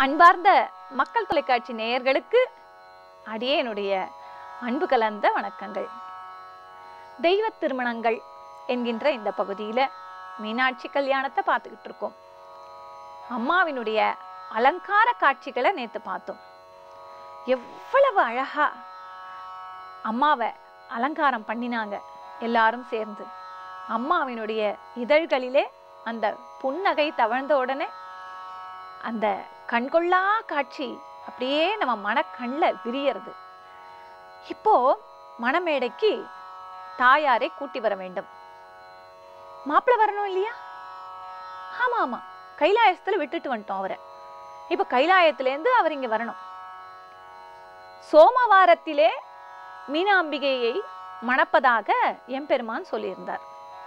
அன்பார்ந்த மக்கள் தொலைக்காட்சி நேயர்களுக்கு அடியேனுடைய அன்பு கலந்த வணக்கங்கள் தெய்வ திருமணங்கள் என்கின்ற இந்த பகுதியில மீனாட்சி கல்யாணத்தை பார்த்துக்கிட்டு இருக்கோம் அம்மாவினுடைய அலங்கார காட்சிகளை நேத்து பார்த்தோம் எவ்வளவு அழகா அம்மாவை அலங்காரம் பண்ணினாங்க எல்லாரும் சேர்ந்து அம்மாவினுடைய இதழ்களிலே அந்த புன்னகை தவழ்ந்த உடனே அந்த கண்கொள்ளா காட்சி அப்படியே நம்ம மனக்கண்ணில் விரியறது இப்போ மணமேடைக்கு தாயாரை கூட்டி வர வேண்டும் மாப்பிள்ளை வரணும் இல்லையா ஆமா ஆமா கைலாயத்துல விட்டுட்டு வந்துட்டோம் அவரை இப்ப கைலாயத்திலேருந்து அவர் இங்க வரணும் சோமவாரத்திலே மீனாம்பிகையை மணப்பதாக எம்பெருமான் சொல்லியிருந்தார்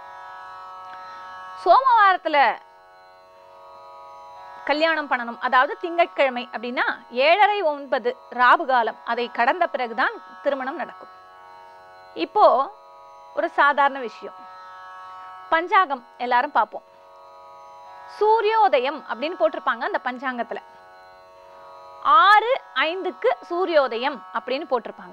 சோமவாரத்துல கல்யாணம் பண்ணணும் அதாவது திங்கட்கிழமை அப்படின்னா ஏழரை ஒன்பது ராபு காலம் அதை கடந்த பிறகுதான் திருமணம் நடக்கும் இப்போ ஒரு சாதாரண விஷயம் பஞ்சாங்கம் எல்லாரும் பார்ப்போம் சூரியோதயம் அப்படின்னு போட்டிருப்பாங்க அந்த பஞ்சாங்கத்துல ஆறு ஐந்துக்கு சூரியோதயம் அப்படின்னு போட்டிருப்பாங்க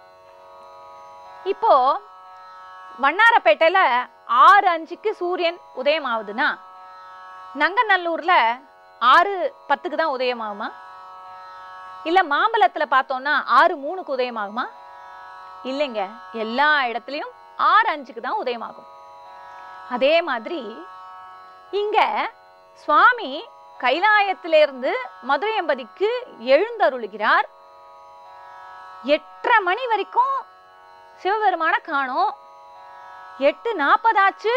இப்போ வண்ணாரப்பேட்டையில ஆறு அஞ்சுக்கு சூரியன் உதயம் ஆகுதுன்னா நங்கநல்லூர்ல ஆறு பத்துக்கு தான் உதயமாகுமா இல்ல மாம்பழத்துல பார்த்தோம்னா ஆறு மூணுக்கு உதயமாகுமா இல்லைங்க எல்லா இடத்துலயும் ஆறு அஞ்சுக்கு தான் உதயமாகும் அதே மாதிரி இங்க சுவாமி கைலாயத்திலிருந்து மதுரையம்பதிக்கு எழுந்தருளுகிறார் எட்டரை மணி வரைக்கும் சிவபெருமான காணோம் எட்டு நாற்பதாச்சு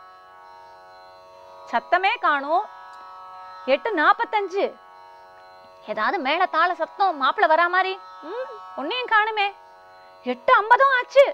சத்தமே காணோம் எட்டு நாற்பத்தஞ்சு ஏதாவது மேல தாள சத்தம் மாப்பிள்ள வரா மாதிரி ம் ஒன்னையும் காணுமே எட்டு ஐம்பதும் ஆச்சு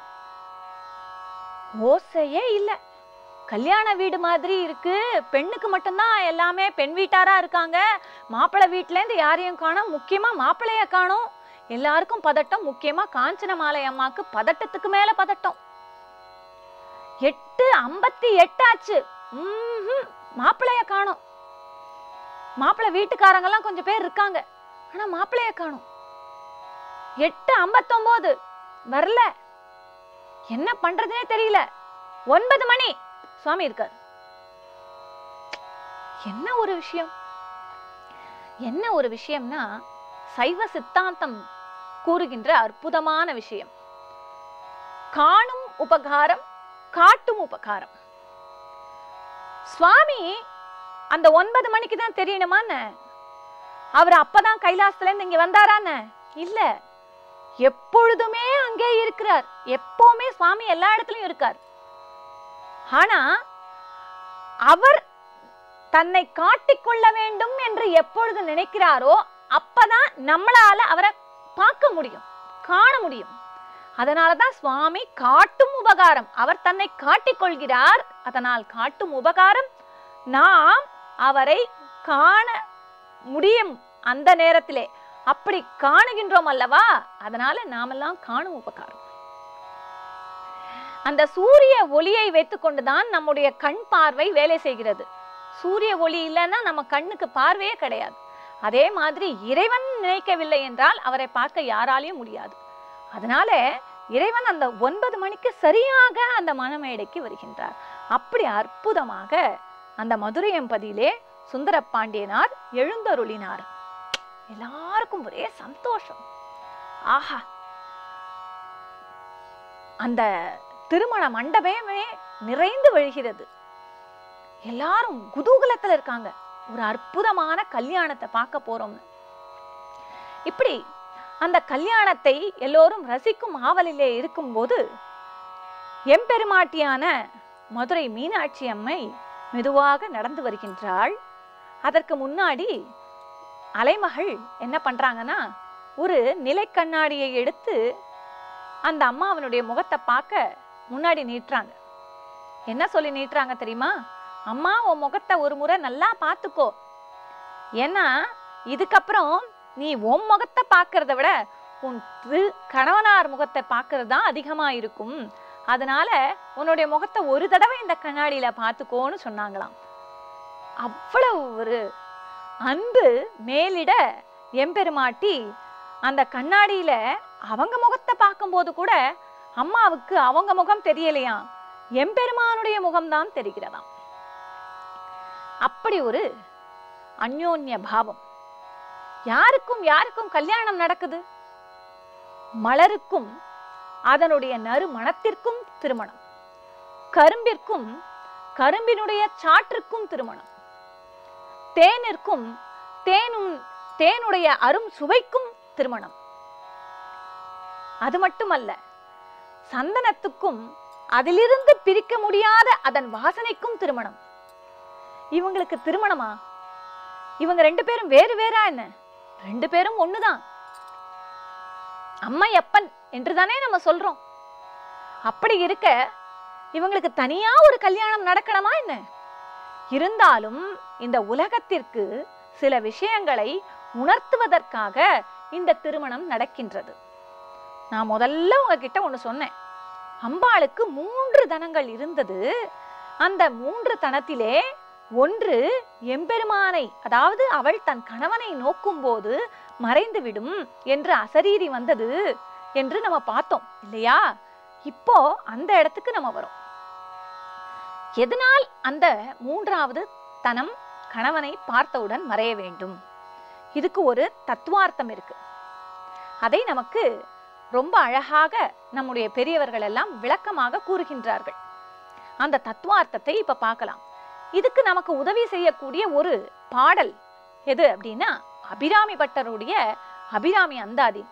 ஓசையே இல்ல கல்யாண வீடு மாதிரி இருக்கு பெண்ணுக்கு மட்டும்தான் எல்லாமே பெண் வீட்டாரா இருக்காங்க மாப்பிள்ளை வீட்டுல இருந்து யாரையும் காணோம் முக்கியமா மாப்பிள்ளைய காணோம் எல்லாருக்கும் பதட்டம் முக்கியமா காஞ்சன மாலை அம்மாக்கு பதட்டத்துக்கு மேல பதட்டம் எட்டு ஐம்பத்தி எட்டு ஆச்சு ம்ஹும். மாப்பிள்ளைய காணோம் மாப்பிள்ளை வீட்டுக்காரங்க எல்லாம் கொஞ்சம் பேர் இருக்காங்க ஆனா மாப்பிள்ளைய காணோம் எட்டு ஐம்பத்தொன்பது வரல என்ன பண்றதுனே தெரியல ஒன்பது மணி சுவாமி இருக்கார் என்ன ஒரு விஷயம் என்ன ஒரு விஷயம்னா சைவ சித்தாந்தம் கூறுகின்ற அற்புதமான விஷயம் காணும் உபகாரம் காட்டும் உபகாரம் சுவாமி அந்த ஒன்பது மணிக்கு தான் தெரியணுமான்னு அவர் அப்பதான் கைலாசத்துல இருந்து இங்க வந்தாரான்னு இல்ல எப்பொழுதுமே அங்கே இருக்கிறார் எப்பவுமே சுவாமி எல்லா இடத்துலயும் இருக்கார் ஆனா அவர் தன்னை காட்டிக்கொள்ள வேண்டும் என்று எப்பொழுது நினைக்கிறாரோ அப்பதான் நம்மளால அவரை பார்க்க முடியும் காண முடியும் அதனாலதான் சுவாமி காட்டும் உபகாரம் அவர் தன்னை காட்டிக்கொள்கிறார் அதனால் காட்டும் உபகாரம் நாம் அவரை காண முடியும் அந்த நேரத்திலே அப்படி காணுகின்றோம் அல்லவா அதனால நாமெல்லாம் காணும் உபகாரம் அந்த சூரிய ஒளியை வைத்துக்கொண்டுதான் நம்முடைய கண் பார்வை வேலை செய்கிறது சூரிய ஒளி இல்லைன்னா நம்ம கண்ணுக்கு பார்வையே கிடையாது அதே மாதிரி இறைவன் நினைக்கவில்லை என்றால் அவரை பார்க்க யாராலையும் முடியாது அதனால இறைவன் அந்த ஒன்பது மணிக்கு சரியாக அந்த மணமேடைக்கு வருகின்றார் அப்படி அற்புதமாக அந்த மதுரையம்பதியிலே சுந்தர பாண்டியனார் எழுந்தருளினார் எல்லாருக்கும் ஒரே சந்தோஷம் ஆஹா அந்த திருமண மண்டபமே நிறைந்து வழிகிறது எல்லாரும் குதூகலத்துல இருக்காங்க ஒரு அற்புதமான கல்யாணத்தை பார்க்க போறோம்னு இப்படி அந்த கல்யாணத்தை எல்லோரும் ரசிக்கும் ஆவலிலே இருக்கும்போது எம்பெருமாட்டியான மதுரை மீனாட்சி அம்மை மெதுவாக நடந்து வருகின்றாள் அதற்கு முன்னாடி அலைமகள் என்ன பண்றாங்கன்னா ஒரு நிலை கண்ணாடியை எடுத்து அந்த அம்மாவனுடைய முகத்தை பார்க்க முன்னாடி நீட்டுறாங்க என்ன சொல்லி நீட்டுறாங்க தெரியுமா அம்மா உன் முகத்தை ஒரு முறை நல்லா பார்த்துக்கோ ஏன்னா இதுக்கப்புறம் நீ உன் முகத்தை பார்க்கறத விட உன் திரு கணவனார் முகத்தை பார்க்கறது தான் அதிகமா இருக்கும் அதனால உன்னுடைய முகத்தை ஒரு தடவை இந்த கண்ணாடியில பார்த்துக்கோன்னு சொன்னாங்களாம் அவ்வளவு ஒரு அன்பு மேலிட எம்பெருமாட்டி அந்த கண்ணாடியில அவங்க முகத்தை பார்க்கும்போது கூட அம்மாவுக்கு அவங்க முகம் தெரியலையாம் எம்பெருமானுடைய முகம்தான் தெரிகிறதாம் அப்படி ஒரு அந்யோன்ய பாவம் யாருக்கும் யாருக்கும் கல்யாணம் நடக்குது மலருக்கும் அதனுடைய நறுமணத்திற்கும் திருமணம் கரும்பிற்கும் கரும்பினுடைய சாற்றுக்கும் திருமணம் தேனிற்கும் தேனும் தேனுடைய அரும் சுவைக்கும் திருமணம் அது மட்டுமல்ல சந்தனத்துக்கும் அதிலிருந்து பிரிக்க முடியாத அதன் வாசனைக்கும் திருமணம் இவங்களுக்கு திருமணமா இவங்க ரெண்டு பேரும் வேறு வேறா என்ன ரெண்டு பேரும் ஒண்ணுதான் அம்மை அப்பன் என்றுதானே நம்ம சொல்றோம் அப்படி இருக்க இவங்களுக்கு தனியா ஒரு கல்யாணம் நடக்கணுமா என்ன இருந்தாலும் இந்த உலகத்திற்கு சில விஷயங்களை உணர்த்துவதற்காக இந்த திருமணம் நடக்கின்றது நான் முதல்ல உங்ககிட்ட ஒண்ணு சொன்னேன் அம்பாளுக்கு மூன்று தனங்கள் இருந்தது அந்த மூன்று தனத்திலே ஒன்று எம்பெருமானை அதாவது அவள் தன் கணவனை நோக்கும்போது மறைந்துவிடும் என்று அசரீரி வந்தது என்று நம்ம பார்த்தோம் இல்லையா இப்போ அந்த இடத்துக்கு நம்ம வரோம் எதனால் அந்த மூன்றாவது தனம் கணவனை பார்த்தவுடன் மறைய வேண்டும் இதுக்கு ஒரு தத்துவார்த்தம் இருக்கு அதை நமக்கு ரொம்ப அழகாக நம்முடைய பெரியவர்கள் எல்லாம் விளக்கமாக கூறுகின்றார்கள் அந்த தத்துவார்த்தத்தை இப்ப பார்க்கலாம் இதுக்கு நமக்கு உதவி செய்யக்கூடிய ஒரு பாடல் எது அப்படின்னா அபிராமி பட்டருடைய அபிராமி அந்தாதி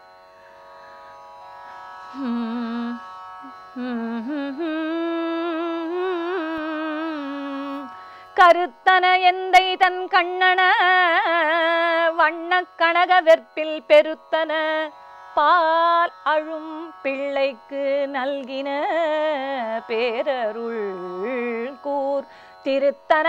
கருத்தன எந்தை தன் கண்ணன வண்ணக் கனக வெற்பில் பெருத்தன பால் அழும் பிள்ளைக்கு நல்கின பேரருள் கூர் திருத்தன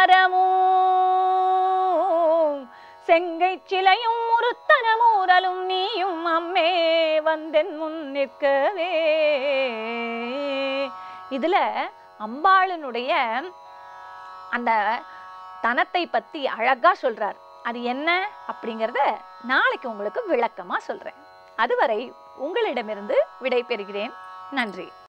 பாரமும் செங்கை சிலையும் உருத்தன மூரலும் நீயும் அம்மே வந்தென் முன் நிற்கவே இதுல அம்பாளனுடைய அந்த தனத்தை பத்தி அழகா சொல்றார் அது என்ன அப்படிங்கறத நாளைக்கு உங்களுக்கு விளக்கமா சொல்றேன் அதுவரை உங்களிடமிருந்து விடை பெறுகிறேன் நன்றி